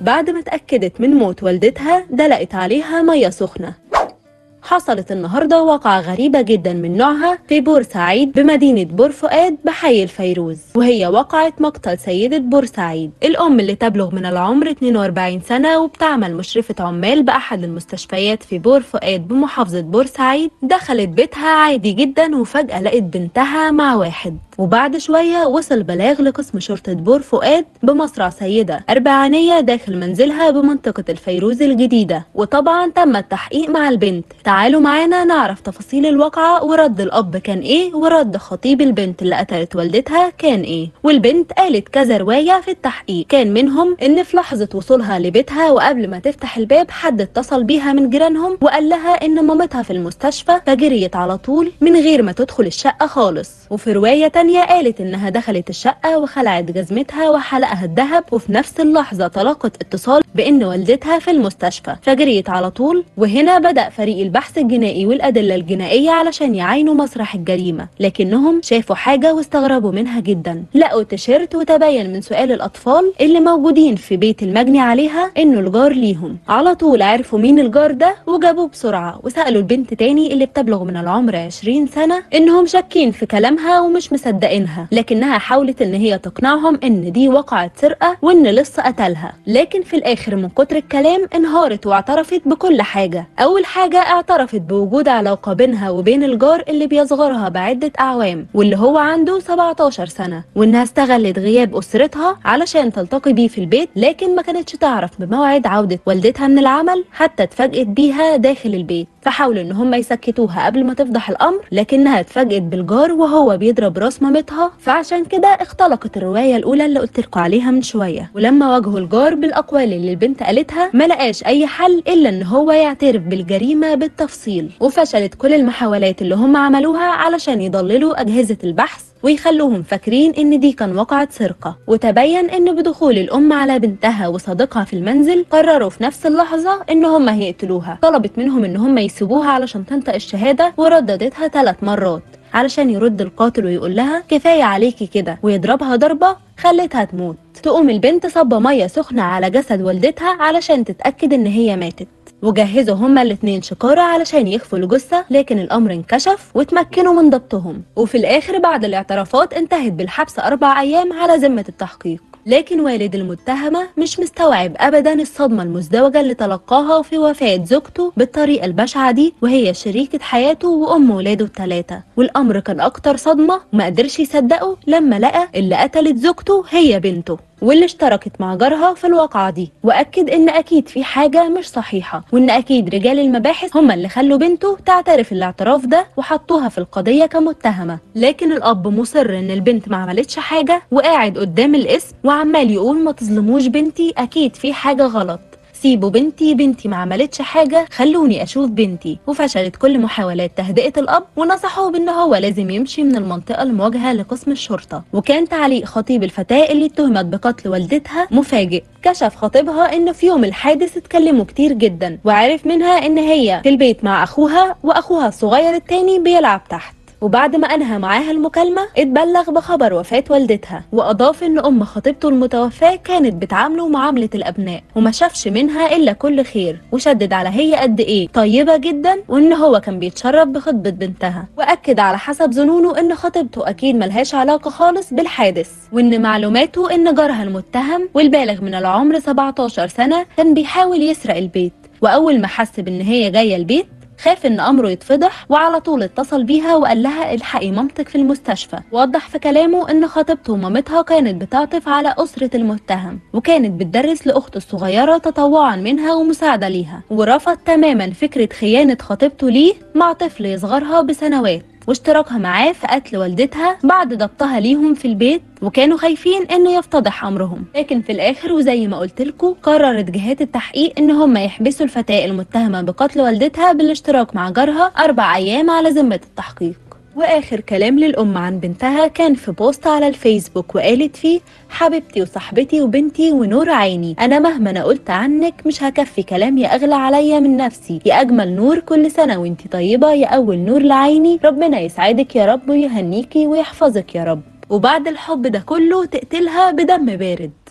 بعد ما اتأكدت من موت والدتها دلقت عليها مية سخنة حصلت النهارده واقعة غريبة جدا من نوعها في بورسعيد بمدينة بور فؤاد بحي الفيروز وهي واقعة مقتل سيدة بورسعيد الأم اللي تبلغ من العمر 42 سنة وبتعمل مشرفة عمال بأحد المستشفيات في بور فؤاد بمحافظة بورسعيد دخلت بيتها عادي جدا وفجأة لقت بنتها مع واحد وبعد شوية وصل بلاغ لقسم شرطة بور فؤاد بمصرع سيدة أربعانية داخل منزلها بمنطقة الفيروز الجديدة وطبعا تم التحقيق مع البنت تعالوا معانا نعرف تفاصيل الواقعة ورد الأب كان إيه ورد خطيب البنت اللي قتلت والدتها كان إيه والبنت قالت كذا رواية في التحقيق كان منهم إن في لحظة وصولها لبيتها وقبل ما تفتح الباب حد اتصل بيها من جيرانهم وقال لها إن مامتها في المستشفى فجريت على طول من غير ما تدخل الشقة خالص وفي رواية تانية قالت إنها دخلت الشقة وخلعت جزمتها وحلقها الذهب وفي نفس اللحظة تلقت اتصال بإن والدتها في المستشفى فجريت على طول وهنا بدأ فريق البحث الجنائي والأدلة الجنائية علشان يعاينوا مسرح الجريمة لكنهم شافوا حاجة واستغربوا منها جدا لقوا تيشيرت وتبين من سؤال الأطفال اللي موجودين في بيت المجني عليها إنه الجار ليهم على طول عرفوا مين الجار ده وجابوه بسرعة وسألوا البنت تاني اللي بتبلغ من العمر 20 سنة إنهم شاكين في كلامها ومش مصدقينها لكنها حاولت إن هي تقنعهم إن دي وقعت سرقة وإن لسه قتلها لكن في الآخر من كتر الكلام انهارت واعترفت بكل حاجة أول حاجة اعترفت بوجود علاقة بينها وبين الجار اللي بيصغرها بعدة أعوام واللي هو عنده 17 سنة وإنها استغلت غياب أسرتها علشان تلتقي بيه في البيت لكن ما كانتش تعرف بموعد عودة والدتها من العمل حتى اتفاجئت بيها داخل البيت فحاولوا ان هم يسكتوها قبل ما تفضح الامر لكنها اتفاجئت بالجار وهو بيضرب راس مامتها فعشان كده اختلقت الروايه الاولى اللي قلت لكم عليها من شويه ولما واجهوا الجار بالاقوال اللي البنت قالتها ما لقاش اي حل الا ان هو يعترف بالجريمه بالتفصيل وفشلت كل المحاولات اللي هم عملوها علشان يضللوا اجهزه البحث ويخلوهم فاكرين ان دي كان وقعت سرقة وتبين ان بدخول الام على بنتها وصديقها في المنزل قرروا في نفس اللحظة ان هم هيقتلوها طلبت منهم ان هم يسيبوها علشان تنطق الشهادة ورددتها ثلاث مرات علشان يرد القاتل ويقول لها كفاية عليكي كده ويضربها ضربة خلتها تموت تقوم البنت صبة مية سخنة على جسد والدتها علشان تتأكد ان هي ماتت وجهزوا هما الاتنين شكارة علشان يخفوا الجثة لكن الأمر انكشف وتمكنوا من ضبطهم وفي الآخر بعد الاعترافات انتهت بالحبس أربع أيام على ذمة التحقيق لكن والد المتهمة مش مستوعب أبدا الصدمة المزدوجة اللي تلقاها في وفاة زوجته بالطريقة البشعة دي وهي شريكة حياته وأم ولاده التلاتة والأمر كان أكتر صدمة وما قدرش يصدقه لما لقى اللي قتلت زوجته هي بنته واللي اشتركت مع جارها في الواقعة دي وأكد إن أكيد في حاجة مش صحيحة وإن أكيد رجال المباحث هم اللي خلوا بنته تعترف الاعتراف ده وحطوها في القضية كمتهمة لكن الأب مصر إن البنت ما عملتش حاجة وقاعد قدام الاسم وعمال يقول ما تظلموش بنتي أكيد في حاجة غلط سيبوا بنتي بنتي ما عملتش حاجة خلوني أشوف بنتي وفشلت كل محاولات تهدئة الأب ونصحوه بأن هو لازم يمشي من المنطقة المواجهة لقسم الشرطة وكان تعليق خطيب الفتاة اللي اتهمت بقتل والدتها مفاجئ كشف خطيبها ان في يوم الحادث اتكلموا كتير جدا وعرف منها ان هي في البيت مع اخوها واخوها الصغير التاني بيلعب تحت وبعد ما انهى معاها المكالمة اتبلغ بخبر وفاة والدتها واضاف ان ام خطيبته المتوفاة كانت بتعامله معاملة الابناء وما شافش منها الا كل خير وشدد على هي قد ايه طيبة جدا وان هو كان بيتشرف بخطبة بنتها واكد على حسب ظنونه ان خطيبته اكيد ملهاش علاقة خالص بالحادث وان معلوماته ان جارها المتهم والبالغ من العمر 17 سنة كان بيحاول يسرق البيت واول ما حس بان هي جاية البيت خاف ان امره يتفضح وعلى طول اتصل بيها وقال لها الحقي مامتك في المستشفى وضح في كلامه ان خطيبته ومامتها كانت بتعطف على اسره المتهم وكانت بتدرس لاخته الصغيره تطوعا منها ومساعده ليها ورفض تماما فكره خيانه خطيبته ليه مع طفل يصغرها بسنوات واشتراكها معاه في قتل والدتها بعد ضبطها ليهم في البيت وكانوا خايفين انه يفتضح امرهم لكن في الاخر وزي ما قلت لكم قررت جهات التحقيق ان هم يحبسوا الفتاه المتهمه بقتل والدتها بالاشتراك مع جارها اربع ايام على ذمه التحقيق واخر كلام للام عن بنتها كان في بوست على الفيسبوك وقالت فيه حبيبتي وصاحبتي وبنتي ونور عيني انا مهما انا قلت عنك مش هكفي كلام يا اغلى عليا من نفسي يا اجمل نور كل سنه وانتي طيبه يا اول نور لعيني ربنا يسعدك يا رب ويهنيكي ويحفظك يا رب وبعد الحب ده كله تقتلها بدم بارد